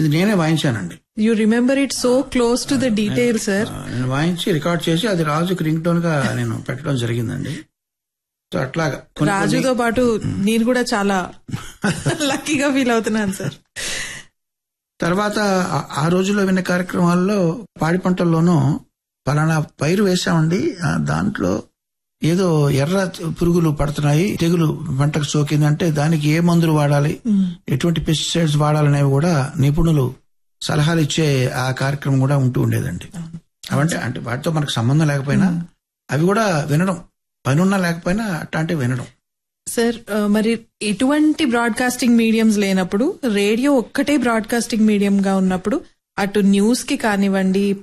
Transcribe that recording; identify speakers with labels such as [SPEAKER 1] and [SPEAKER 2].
[SPEAKER 1] ఇది నేనే వాయించానండి
[SPEAKER 2] you remember it so close to the detail sir
[SPEAKER 1] ఆ, నేను వాయించి రికార్డ్ చేసి అది రాజుకి రింగ్ టోన్ గా నేను పెట్టడం జరిగిందండి సో అట్లాగా కొన్ని
[SPEAKER 2] రాజుతో పాటు నేను కూడా చాలా లక్కీగా ఫీల్ అవుతున్నాను సార్
[SPEAKER 1] తర్వాత ఆ- ఆ రోజుల్లో విన్న కార్యక్రమాల్లో పాడి పంటల్లోనూ పలానా పైరు వేసామండి ఆ దాంట్లో ఏదో ఎర్ర పురుగులు పడుతున్నాయి తెగులు పంటకు సోకిందంటే దానికి ఏ మందులు వాడాలి ఎటువంటి పెస్టిసైడ్స్ వాడాలనేవి కూడా నిపుణులు సలహాలు ఇచ్చే ఆ కార్యక్రమం కూడా ఉంటూ ఉండేదండి అవంటే అంటే వాటితో మనకు సంబంధం లేకపోయినా అవి కూడా వినడం పనున్నా లేకపోయినా అట్లాంటివి వినడం
[SPEAKER 2] సార్ ఆ, మరి ఎటువంటి బ్రాడ్కాస్టింగ్ మీడియంస్ లేనప్పుడు రేడియో ఒక్కటే బ్రాడ్కాస్టింగ్ మీడియం గా ఉన్నప్పుడు అటు న్యూస్ కి కానివ్వండి